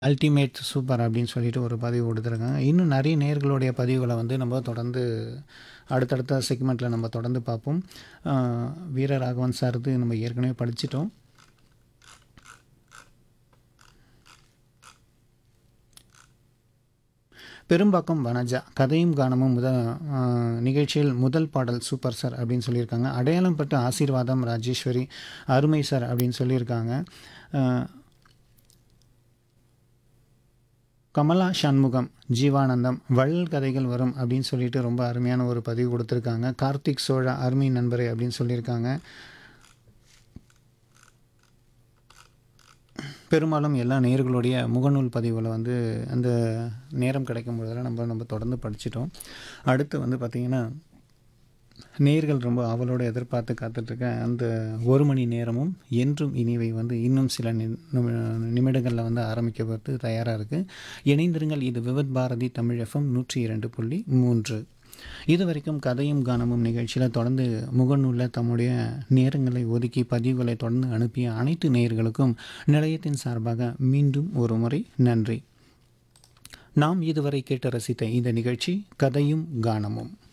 ultimate super அப்படின்னு சொல்லிட்டு ஒரு பதிவு கொடுத்துருக்காங்க இன்னும் நிறைய நேர்களுடைய பதிவுகளை வந்து நம்ம தொடர்ந்து அடுத்தடுத்த செக்மெண்ட்டில் நம்ம தொடர்ந்து பார்ப்போம் ஆஹ் வீர ராகவன் சார்து நம்ம ஏற்கனவே படிச்சிட்டோம் பெரும்பாக்கம் வனஜா கதையும் கானமும் முத ஆஹ் நிகழ்ச்சியில் முதல் பாடல் சூப்பர் சார் அப்படின்னு சொல்லியிருக்காங்க அடையாளம் பட்டு ஆசீர்வாதம் ராஜேஸ்வரி அருமை சார் அப்படின்னு சொல்லியிருக்காங்க ஆஹ் கமலா சண்முகம் ஜீவானந்தம் வள்ளல் கதைகள் வரும் அப்படின்னு சொல்லிட்டு ரொம்ப அருமையான ஒரு பதிவு கொடுத்துருக்காங்க கார்த்திக் சோழா அருமை நண்பரே அப்படின்னு சொல்லியிருக்காங்க பெரும்பாலும் எல்லா நேர்களுடைய முகநூல் பதிவுகளை வந்து அந்த நேரம் கிடைக்கும் பொழுதெல்லாம் நம்ம நம்ம தொடர்ந்து படிச்சிட்டோம் அடுத்து வந்து பார்த்திங்கன்னா நேர்கள் ரொம்ப ஆவலோடு எதிர்பார்த்து காத்துட்ருக்க அந்த ஒரு மணி நேரமும் என்றும் இனிவை வந்து இன்னும் சில நி- நிமி- நிமிடங்களில் வந்து ஆரம்பிக்கப்பட்டு தயாராக இருக்குது இணைந்திருங்கள் இது விவத் பாரதி தமிழ் எஃப்எம் நூற்றி இரண்டு புள்ளி மூன்று இது வரைக்கும் கதையும் கானமும் நிகழ்ச்சியில் தொடர்ந்து முகநூலில் தம்முடைய நேரங்களை ஒதுக்கி பதிவுகளை தொடர்ந்து அனுப்பிய அனைத்து நேயர்களுக்கும் நிலையத்தின் சார்பாக மீண்டும் ஒரு முறை நன்றி நாம் இதுவரை கேட்டு ரசித்த இந்த நிகழ்ச்சி கதையும் கானமும்